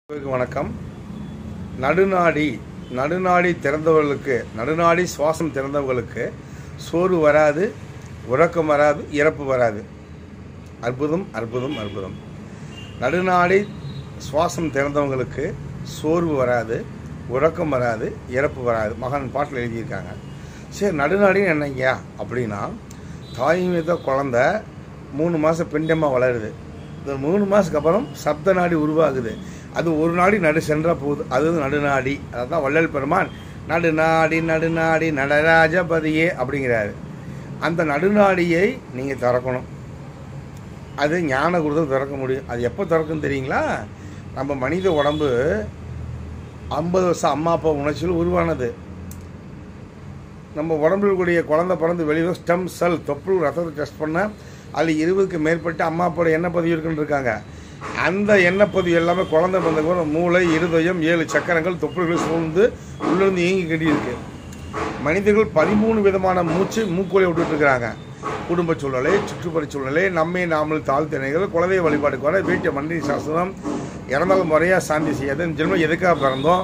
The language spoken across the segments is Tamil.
அனைவருக்கும் வணக்கம் நடுநாடி நடுநாடி திறந்தவர்களுக்கு நடுநாடி சுவாசம் திறந்தவர்களுக்கு சோறு வராது உறக்கம் வராது இறப்பு வராது அற்புதம் அற்புதம் அற்புதம் நடுநாடி சுவாசம் திறந்தவங்களுக்கு சோர்வு வராது உறக்கம் வராது இறப்பு வராது மகன் பாட்டில் எழுதியிருக்காங்க சரி நடுநாடின்னு என்னங்கய்யா அப்படின்னா தாய் மீத குழந்த மூணு மாதம் பிண்டமாக வளருது இந்த மூணு மாதத்துக்கு அப்புறம் சப்த நாடி உருவாகுது அது ஒரு நாடி நடு சென்றா போகுது அது நடுநாடி அதான் வள்ளல் பெருமான் நடுநாடி நடுநாடி நடராஜபதியே அப்படிங்கிறாரு அந்த நடுநாடியை நீங்கள் திறக்கணும் அது ஞான குருதம் திறக்க முடியும் அது எப்போ திறக்கும் தெரியுங்களா நம்ம மனித உடம்பு ஐம்பது வருஷம் அம்மா அப்பா உணர்ச்சியில் உருவானது நம்ம உடம்புல கூடிய குழந்தை பிறந்து வெளியே ஸ்டெம் செல் தொப்புள் ரத்தத்தை டெஸ்ட் பண்ண அதில் இருபதுக்கு மேற்பட்ட அம்மா அப்பாவோட எண்ணெய் பதிவு இருக்குன்னு இருக்காங்க அந்த எண்ணெய் பதிவு எல்லாமே குழந்தை பிறந்த மூளை இருதயம் ஏழு சக்கரங்கள் தொப்புள்கள் சூழ்ந்து உள்ளிருந்து இயங்கி கட்டியிருக்கு மனிதர்கள் பதிமூணு விதமான மூச்சு மூக்கோலை விட்டுட்டு இருக்கிறாங்க குடும்ப சூழ்நிலை சுற்றுப்புற சூழ்நிலை நம்மை நாமல் தாழ்த்தினைகள் குலதெய்வ வழிபாட்டுக்கு வர வீட்டை மந்திரி சாஸ்திரம் இறந்தாலும் முறையாக சாந்தி செய்யாது இந்த ஜென்மம் எதுக்காக பிறந்தோம்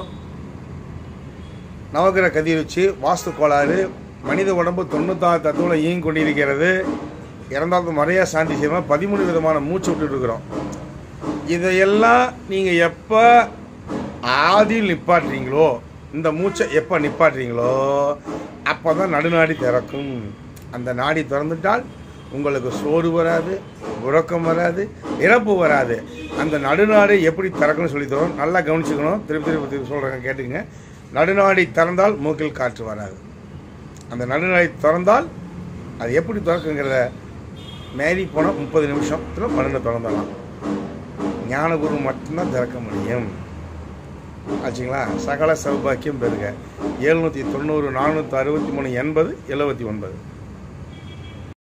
நவகிரக கதிர்வீச்சு வாஸ்து கோளாறு மனித உடம்பு தொண்ணூத்தாறு தத்துவம் இயங்கி கொண்டிருக்கிறது இறந்தாலும் முறையாக சாந்தி செய்வோம் பதிமூணு விதமான மூச்சு விட்டுட்டு இருக்கிறோம் இதையெல்லாம் நீங்கள் எப்போ ஆதியில் நிப்பாட்டுறீங்களோ இந்த மூச்சை எப்போ நிப்பாட்டுறீங்களோ அப்போ தான் நடுநாடி திறக்கும் அந்த நாடி திறந்துட்டால் உங்களுக்கு சோறு வராது உறக்கம் வராது இறப்பு வராது அந்த நடுநாடு எப்படி திறக்கணும்னு சொல்லி தரோம் நல்லா கவனிச்சுக்கணும் திருப்பி திருப்பி திருப்பி சொல்கிறேங்க கேட்டுங்க நடுநாடி திறந்தால் மூக்கில் காற்று வராது அந்த நடுநாடி திறந்தால் அது எப்படி திறக்குங்கிறத மேரி போனால் முப்பது நிமிஷத்தில் பன்னெண்டு திறந்துடலாம் ஞானகுரு மட்டும்தான் திறக்க முடியும் ஆச்சுங்களா சகல சௌபாக்கியம் பெறுக எழுநூற்றி தொண்ணூறு நானூற்றி அறுபத்தி மூணு எண்பது எழுபத்தி ஒன்பது